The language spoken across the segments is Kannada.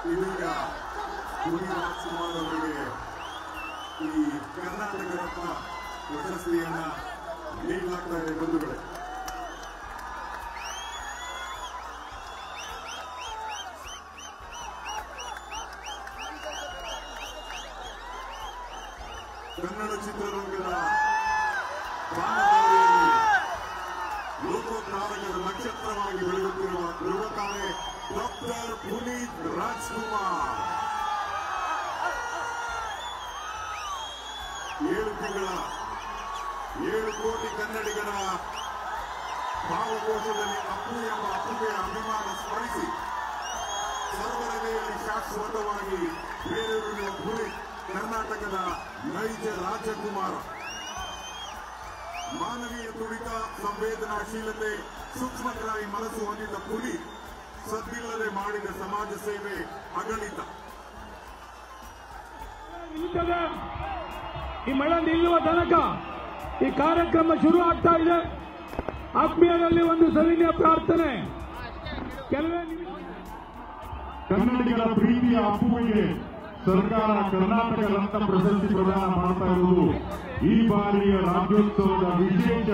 ಇದೀಗ ಪುನೀತ್ ರಾಜ್ಕುಮಾರ್ ಅವರಿಗೆ ಈ ಕರ್ನಾಟಕ ರತ್ನ ಪ್ರಶಸ್ತಿಯನ್ನ ನೀಡಲಾಗ್ತಾ ಇದೆ ಬಂಧುಗಳೇ ಕನ್ನಡ ಚಿತ್ರರಂಗದ ಬಾಣದಾರಿಯಲ್ಲಿ ಲೋಕೋದ್ಧಾರಕದ ನಕ್ಷತ್ರವಾಗಿ ಬೆಳೆಯುತ್ತಿರುವ ಧ್ರುವತಾರೆ ಡಾಕ್ಟರ್ ಪುನೀತ್ ರಾಜ್ಕುಮಾರ್ ಏಳು ತಿಂಗಳ ಏಳು ಕೋಟಿ ಕನ್ನಡಿಗರ ಭಾವಕೋಶದಲ್ಲಿ ಅಪ್ಪು ಎಂಬ ಅಪ್ಪುಗೆಯ ಅಭಿಮಾನ ಸ್ಮರಿಸಿ ಸರ್ವರನೆಯಲ್ಲಿ ಶಾಶ್ವತವಾಗಿ ಬೇರೂರಿನ ಪುರಿ ಕರ್ನಾಟಕದ ನೈಜ ರಾಜಕುಮಾರ ಮಾನವೀಯ ತುಡಿತ ಸಂವೇದನಾಶೀಲತೆ ಸೂಕ್ಷ್ಮಗ್ರಾಹಿ ಮನಸ್ಸು ಹೊಂದಿದ ಪುಲಿ ಸದ್ದಿಲ್ಲದೆ ಮಾಡಿದ ಸಮಾಜ ಸೇವೆ ಅಗಣಿತ ನಿಲ್ತದೆ ಈ ಮಳೆ ನಿಲ್ಲುವ ತನಕ ಈ ಕಾರ್ಯಕ್ರಮ ಶುರು ಆಗ್ತಾ ಇದೆ ಆತ್ಮೀಯರಲ್ಲಿ ಒಂದು ಸವಿನಯ ಪ್ರಾರ್ಥನೆ ಕೆಲವೇ ನಿಮಿಷ ಕನ್ನಡಿಗರ ಪ್ರೀತಿಯ ಅಪ್ಪುವಿಗೆ ಸರ್ಕಾರ ಕರ್ನಾಟಕ ರತ್ನ ಪ್ರಶಸ್ತಿ ಪ್ರದಾನ ಮಾಡ್ತಾ ಇರುವುದು ಈ ಬಾರಿಯ ರಾಜ್ಯೋತ್ಸವದ ವಿಶೇಷ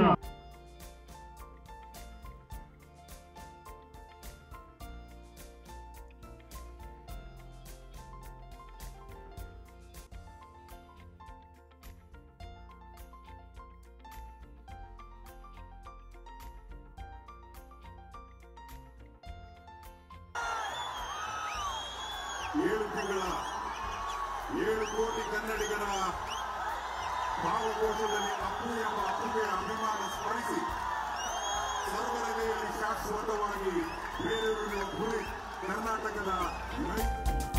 ಏಳು ತಿಂಗಳ ಏಳು ಕೋಟಿ ಕನ್ನಡಿಗರ ಭಾವಕೋಶದಲ್ಲಿ ಅಪ್ಪು ಎಂಬ ಅಪ್ಪುಗೆಯ ಅಭಿಮಾನ ಸ್ಮರಿಸಿ ಸರ್ವರನೆಯಲ್ಲಿ ಶಾಶ್ವತವಾಗಿ ಬೇರೂರಿನ ಪುರಿ ಕರ್ನಾಟಕದ ನೈ